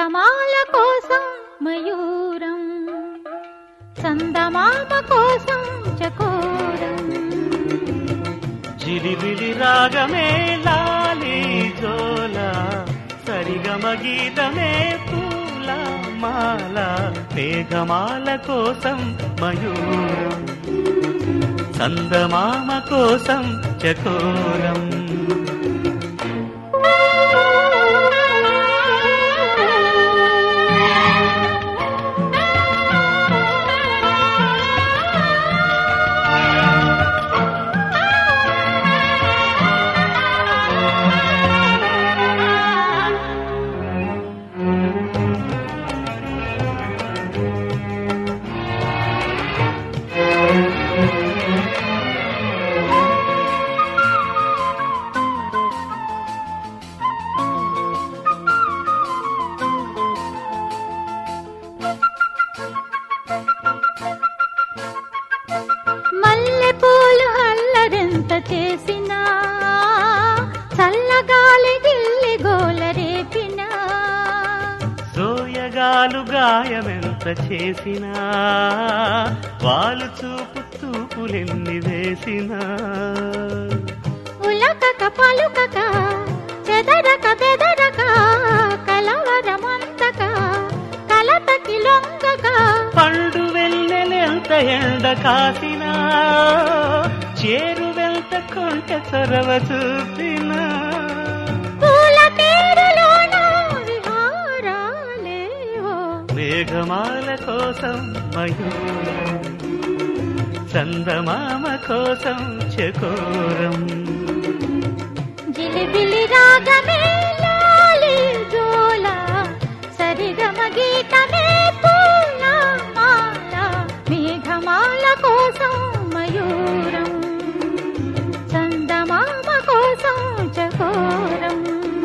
చందమాల కోసం మయూరం చందమామ కోసం చకోరం జిలిబిలి రాగమే లాలి జోల సరిగమ గీతమే పూల మాల మేఘమాల కోసం మయూరం చందమామ కోసం చకోరం మల్లె పూలు అల్లరెంత చేసినా చల్లగాలి గిల్లి గోల రేపినా సోయగాలు గాయమెంత చేసినా వాళ్ళు చూపు తూపులెన్ని వేసినా ఉలకక పలుకక చెదరక బెదరక కలవరమంతక కలతకి లొంగక పండు వెన్నెలెంత ఎండ కాసినా చేరు వెంట కొంట చొరవ చూపినా పూల పేరులోన విహారాలేవో మేఘమాల కోసం మయూరం చందమామ కోసం చకోరం జిలిబిలి రాగమే లాలి జోల సరిగమ గీతమే పూల మాల మేఘమాల కోసం మయూరం చందమామ కోసం చకోరం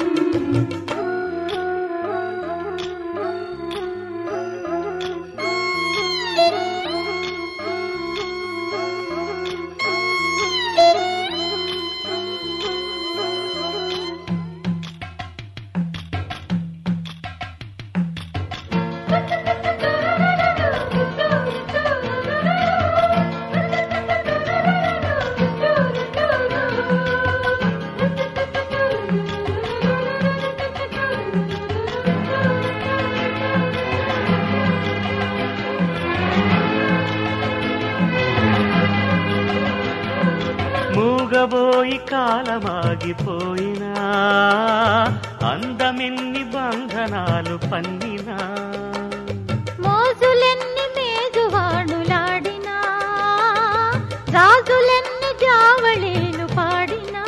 మూగబోయి కాలమాగిపోయినా అందమెన్ని బంధనాలు పన్నినా మోజులెన్ని మేజువాణులాడినా రాజులెన్ని జావళీలు పాడినా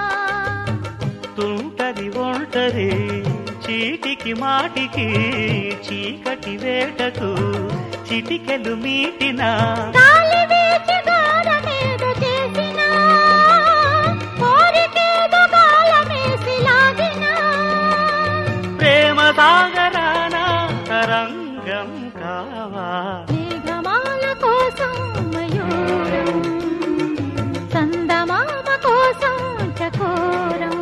తుంటది ఒంటరి చీటికి మాటికి చీకటి వేటకు చిటికెలు మీటినా గాలి వీచి గోడ మీద చేసినా కోరికేదో గాలమేసి లాగినా ప్రేమ సాగరాన తరంగం కావా మేఘమాల కోసం మయూరం చందమామ కోసం చకోరం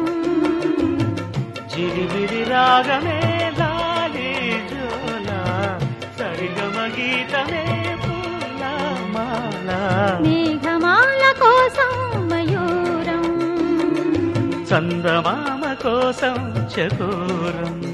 జిరిబిరి రాగమే లాలి జోల సరిగమ గీతమే పూల మాల మేఘమాల కోసం మయూరం చందమామ కోసం చకోరం